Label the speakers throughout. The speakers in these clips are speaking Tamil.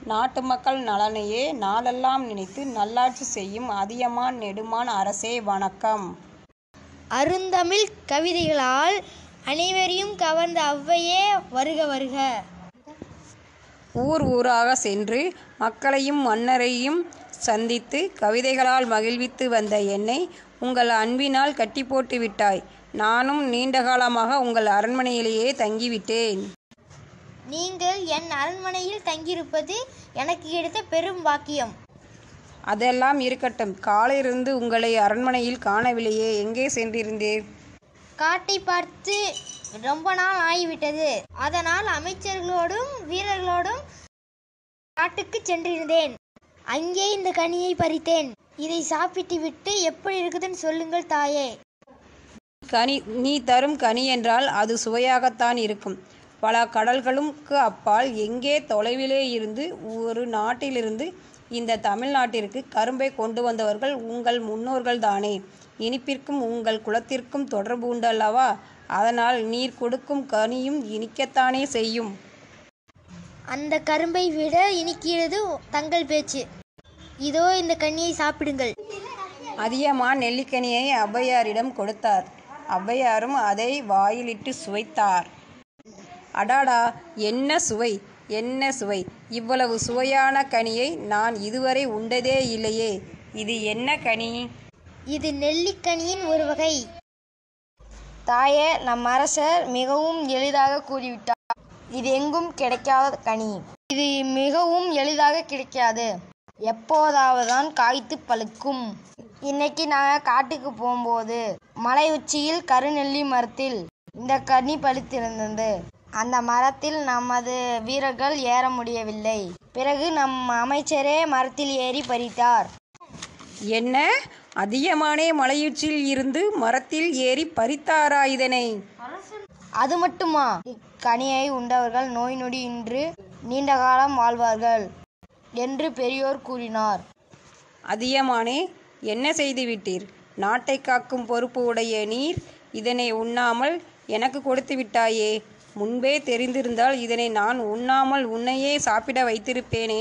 Speaker 1: நாட்டு மக்கள் நலனையே நாளெல்லாம் நினைத்து நல்லாட்சி செய்யும் அதியமான் நெடுமான் அரசே வணக்கம்
Speaker 2: அருந்தமிழ் கவிதைகளால் அனைவரையும் கவர்ந்த ஔவையே வருக வருக
Speaker 1: ஊர் ஊராக சென்று மக்களையும் மன்னரையும் சந்தித்து கவிதைகளால் மகிழ்வித்து வந்த என்னை உங்கள் அன்பினால் கட்டி போட்டு விட்டாய் நானும் நீண்ட காலமாக உங்கள் அரண்மனையிலேயே தங்கிவிட்டேன்
Speaker 2: நீங்கள் என் அரண்மனையில் தங்கியிருப்பது எனக்கு கிடைத்த பெரும் பாக்கியம்
Speaker 1: அதெல்லாம் இருக்கட்டும் காலையிலிருந்து உங்களை அரண்மனையில் காணவில்லையே எங்கே சென்றிருந்தீர்
Speaker 2: காட்டை பார்த்து ரொம்ப நாள் ஆகிவிட்டது அதனால் அமைச்சர்களோடும் வீரர்களோடும் காட்டுக்கு சென்றிருந்தேன் அங்கே இந்த கனியை பறித்தேன் இதை சாப்பிட்டு விட்டு எப்படி இருக்குதுன்னு சொல்லுங்கள் தாயே
Speaker 1: கனி நீ தரும் கனி என்றால் அது சுவையாகத்தான் இருக்கும் பல கடல்களுக்கு அப்பால் எங்கே தொலைவிலே இருந்து ஒரு நாட்டிலிருந்து இந்த தமிழ்நாட்டிற்கு கரும்பை கொண்டு வந்தவர்கள் உங்கள் முன்னோர்கள் தானே இனிப்பிற்கும் உங்கள் குலத்திற்கும் தொடர்பு உண்டல்லவா அதனால் நீர் கொடுக்கும் கனியும் இனிக்கத்தானே செய்யும்
Speaker 2: அந்த கரும்பை விட இனிக்கிறது தங்கள் பேச்சு இதோ இந்த கனியை சாப்பிடுங்கள்
Speaker 1: அதியமான் நெல்லிக்கனியை ஔவையாரிடம் கொடுத்தார் ஔவையாரும் அதை வாயிலிட்டு சுவைத்தார் அடாடா என்ன சுவை என்ன சுவை இவ்வளவு சுவையான கனியை நான் இதுவரை உண்டதே இல்லையே இது என்ன கனி
Speaker 2: இது நெல்லிக்கனியின் ஒரு வகை
Speaker 3: தாயே நம் அரசர் மிகவும் எளிதாக கூறிவிட்டார் இது எங்கும் கிடைக்காத கனி இது மிகவும் எளிதாக கிடைக்காது எப்போதாவது தான் காய்த்து பழுக்கும் இன்னைக்கு நாங்கள் காட்டுக்கு போகும்போது மலை உச்சியில் கருநெல்லி மரத்தில் இந்த கனி பழுத்திருந்தது அந்த மரத்தில் நமது வீரர்கள் ஏற முடியவில்லை பிறகு நம் அமைச்சரே மரத்தில் ஏறி பறித்தார்
Speaker 1: என்ன அதியமானே மலையுச்சியில் இருந்து மரத்தில் ஏறி பறித்தாரா இதனை
Speaker 3: அது மட்டுமா இக்கனியை உண்டவர்கள் நோய் நொடியின்றி நீண்ட காலம் வாழ்வார்கள் என்று பெரியோர் கூறினார்
Speaker 1: அதியமானே என்ன செய்து விட்டீர் நாட்டை காக்கும் பொறுப்பு உடைய நீர் இதனை உண்ணாமல் எனக்கு கொடுத்து விட்டாயே முன்பே தெரிந்திருந்தால் இதனை நான் உண்ணாமல் உன்னையே சாப்பிட வைத்திருப்பேனே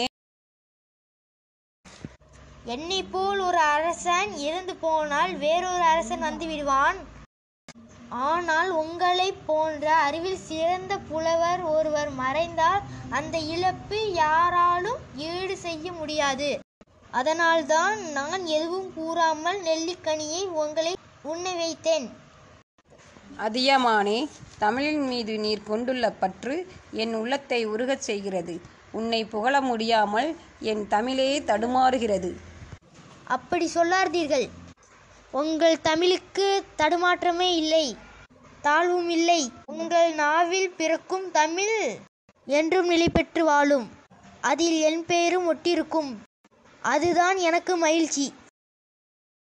Speaker 2: என்னை போல் ஒரு அரசன் இறந்து போனால் வேறொரு அரசன் வந்து விடுவான் ஆனால் உங்களைப் போன்ற அறிவில் சிறந்த புலவர் ஒருவர் மறைந்தால் அந்த இழப்பு யாராலும் ஈடு செய்ய முடியாது அதனால்தான் நான் எதுவும் கூறாமல் நெல்லிக்கனியை உங்களை உண்ண வைத்தேன்
Speaker 1: அதியமானே தமிழின் மீது நீர் கொண்டுள்ள பற்று என் உள்ளத்தை உருகச் செய்கிறது உன்னை புகழ முடியாமல் என் தமிழே தடுமாறுகிறது
Speaker 2: அப்படி சொல்லாதீர்கள் உங்கள் தமிழுக்கு தடுமாற்றமே இல்லை தாழ்வும் இல்லை உங்கள் நாவில் பிறக்கும் தமிழ் என்றும் நிலை பெற்று வாழும் அதில் என் பெயரும் ஒட்டிருக்கும் அதுதான் எனக்கு மகிழ்ச்சி